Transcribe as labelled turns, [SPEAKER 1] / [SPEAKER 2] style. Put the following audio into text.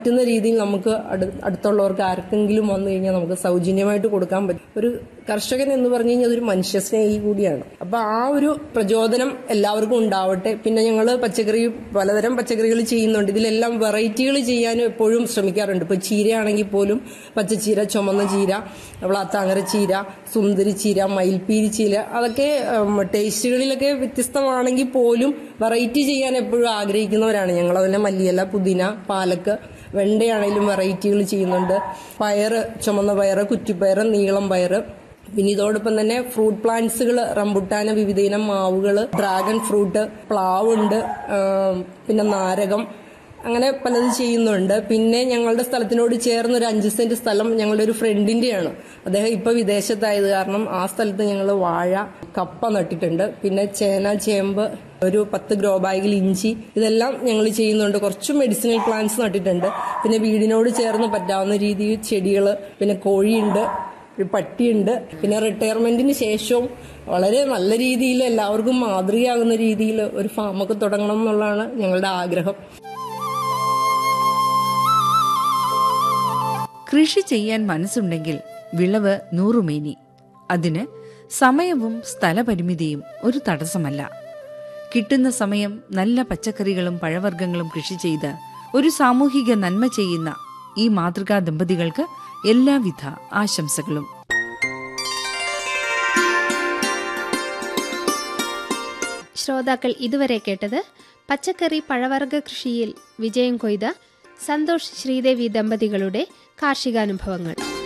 [SPEAKER 1] പറ്റുന്ന രീതിയിൽ നമുക്ക് അടു- അടുത്തുള്ളവർക്ക് ആർക്കെങ്കിലും വന്നു കഴിഞ്ഞാൽ നമുക്ക് സൗജന്യമായിട്ട് കൊടുക്കാൻ പറ്റും ഒരു കർഷകൻ എന്ന് പറഞ്ഞു കഴിഞ്ഞാൽ അതൊരു മനുഷ്യസ്നേഹി കൂടിയാണ് അപ്പൊ ആ ഒരു പ്രചോദനം എല്ലാവർക്കും ഉണ്ടാവട്ടെ പിന്നെ ഞങ്ങൾ പച്ചക്കറി പലതരം പച്ചക്കറികൾ ചെയ്യുന്നുണ്ട് ഇതിലെല്ലാം വെറൈറ്റികൾ ചെയ്യാനും എപ്പോഴും ശ്രമിക്കാറുണ്ട് ഇപ്പൊ ചീരയാണെങ്കിൽ പോലും പച്ചച്ചീര ചുമന്ന ചീര വ്ളാത്താങ്ങര ചീര സുന്ദരി ചീര മയിൽപ്പീരി ചീര അതൊക്കെ ഉം, ടേസ്റ്റുകളിലൊക്കെ വ്യത്യസ്തമാണെങ്കിൽ പോലും വെറൈറ്റി ചെയ്യാൻ എപ്പോഴും ആഗ്രഹിക്കുന്നവരാണ് ഞങ്ങൾ അതിനെ മല്ലിയില പുതിന പാലക്ക് വെണ്ടയാണെങ്കിലും വെറൈറ്റികൾ ചെയ്യുന്നുണ്ട് പയറ് ചുമന്ന പയറ് കുറ്റിപ്പയറ് നീളം പയറ് പിന്നെ ഇതോടൊപ്പം തന്നെ ഫ്രൂട്ട് പ്ലാന്റ്സുകൾ റംബുട്ടാന് വിവിധയിനം മാവുകൾ ഡ്രാഗൺ ഫ്രൂട്ട് പ്ലാവുണ്ട് ആം, പിന്നെ നാരകം അങ്ങനെ പലത് ചെയ്യുന്നുണ്ട് പിന്നെ ഞങ്ങളുടെ സ്ഥലത്തിനോട് ചേർന്ന് ഒരു അഞ്ച് സെന്റ് സ്ഥലം ഞങ്ങളുടെ ഒരു ഫ്രണ്ടിന്റെയാണ് അദ്ദേഹം ഇപ്പൊ വിദേശത്തായത് കാരണം ആ സ്ഥലത്ത് ഞങ്ങൾ വാഴ കപ്പ നട്ടിട്ടുണ്ട് പിന്നെ ചേന ചേമ്പ് ഒരു പത്ത് ഗ്രോ ബാഗിൽ ഇഞ്ചി ഇതെല്ലാം ഞങ്ങൾ ചെയ്യുന്നുണ്ട് കുറച്ച് മെഡിസിനൽ പ്ലാന്റ്സ് നട്ടിട്ടുണ്ട് പിന്നെ വീടിനോട് ചേർന്ന് പറ്റാവുന്ന രീതിയിൽ ചെടികൾ പിന്നെ കോഴിയുണ്ട് ഒരു പട്ടിയുണ്ട് പിന്നെ റിട്ടയർമെന്റിന് ശേഷവും വളരെ നല്ല രീതിയിൽ എല്ലാവർക്കും മാതൃകയാകുന്ന രീതിയിൽ ഒരു ഫാമൊക്കെ തുടങ്ങണം എന്നുള്ളതാണ് ഞങ്ങളുടെ ആഗ്രഹം
[SPEAKER 2] കൃഷി ചെയ്യാൻ മനസ്സുണ്ടെങ്കിൽ വിളവ് നൂറുമേനി അതിന് സമയവും സ്ഥലപരിമിതിയും ഒരു തടസ്സമല്ല കിട്ടുന്ന സമയം നല്ല പച്ചക്കറികളും പഴവർഗ്ഗങ്ങളും കൃഷി ചെയ്ത് ഒരു സാമൂഹിക നന്മ ചെയ്യുന്ന ഈ മാതൃകാ ദമ്പതികൾക്ക് എല്ലാവിധ ആശംസകളും
[SPEAKER 3] ശ്രോതാക്കൾ ഇതുവരെ കേട്ടത് പച്ചക്കറി പഴവർഗ കൃഷിയിൽ വിജയം കൊയ്ത സന്തോഷ് ശ്രീദേവി ദമ്പതികളുടെ കാർഷികാനുഭവങ്ങൾ